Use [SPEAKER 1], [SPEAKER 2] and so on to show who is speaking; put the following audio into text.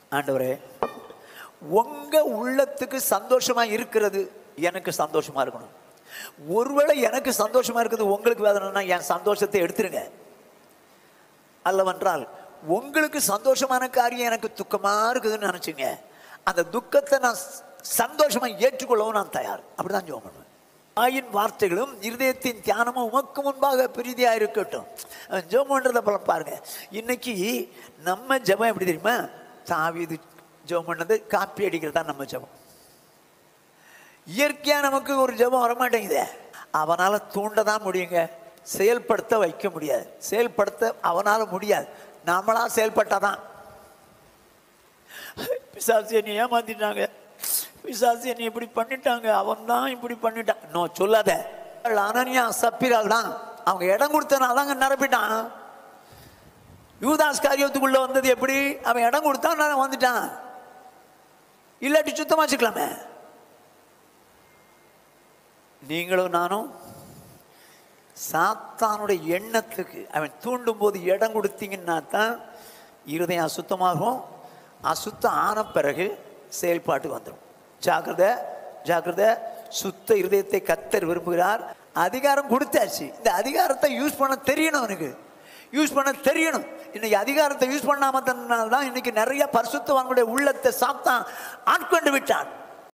[SPEAKER 1] ஆண்டவரே உங்க உள்ளத்துக்கு சந்தோஷமா இருக்கிறது எனக்கு சந்தோஷமா இருக்கணும் ஒருவேளை எனக்கு சந்தோஷமா இருக்குது உங்களுக்கு வேதனைனா என் சந்தோஷத்தை எடுத்துருங்க அல்லவென்றால் உங்களுக்கு சந்தோஷமான காரியம் எனக்கு துக்கமா இருக்குதுன்னு நினைச்சுங்க அந்த துக்கத்தை நான் ச- சந்தோஷமா ஏற்றுக்கொள்ளவும் நான் தயார் அப்படிதான் ஜெபம் பண்ணுவேன் ஆயின் வார்த்தைகளும் இருதயத்தின் தியானமும் உமக்கு முன்பாக பிரீதியா இருக்கட்டும் அஹ் ஜெபம் பண்றத போல பாருங்க இன்னைக்கு நம்ம ஜெபம் எப்படி தெரியுமா தாவீது ஜெபம் பண்ணது காப்பி அடிக்கிறது தான் நம்ம ஜெபம் இயற்கையா நமக்கு ஒரு ஜெபம் வரமாட்டேங்குதே அவனால தூண்ட தான் முடியுங்க செயல்படுத்த வைக்க முடியாது செயல்படுத்த அவனால முடியாது நாமளா செயல்பட்டாதான் பிசாசு என்னை ஏமாத்திட்டாங்க பிசாசு என்னை இப்படி பண்ணிட்டாங்க அவன் தான் இப்படி பண்ணிட்டான் நோ சொல்லாத அனனியா சப்பிரால் தான் அவங்க இடம் கொடுத்தனால தாங்க நிரப்பிட்டான் யூதாஸ் காரியத்துக்குள்ள வந்தது எப்படி அவன் இடம் கொடுத்தான் நான் வந்துட்டான் இல்லாட்டி சுத்தமா வச்சுக்கலாமே நீங்களும் நானும் சாத்தானுடைய எண்ணத்துக்கு அவன் தூண்டும் போது இடம் கொடுத்தீங்கன்னா தான் இருதயம் அசுத்தமாகும் அசுத்தம் ஆன பிறகு செயல்பாட்டுக்கு வந்துடும் ஜாக்கிரதை ஜாக்கிரதை சுத்த இருதயத்தை கத்தர் விரும்புகிறார் அதிகாரம் கொடுத்தாச்சு இந்த அதிகாரத்தை யூஸ் பண்ண தெரியணும் அவனுக்கு யூஸ் பண்ண தெரியணும் இன்னைக்கு அதிகாரத்தை யூஸ் பண்ணாம தான் இன்னைக்கு நிறைய பரிசுத்தவான்களுடைய உள்ளத்தை சாத்தான் ஆட்கொண்டு விட்டான்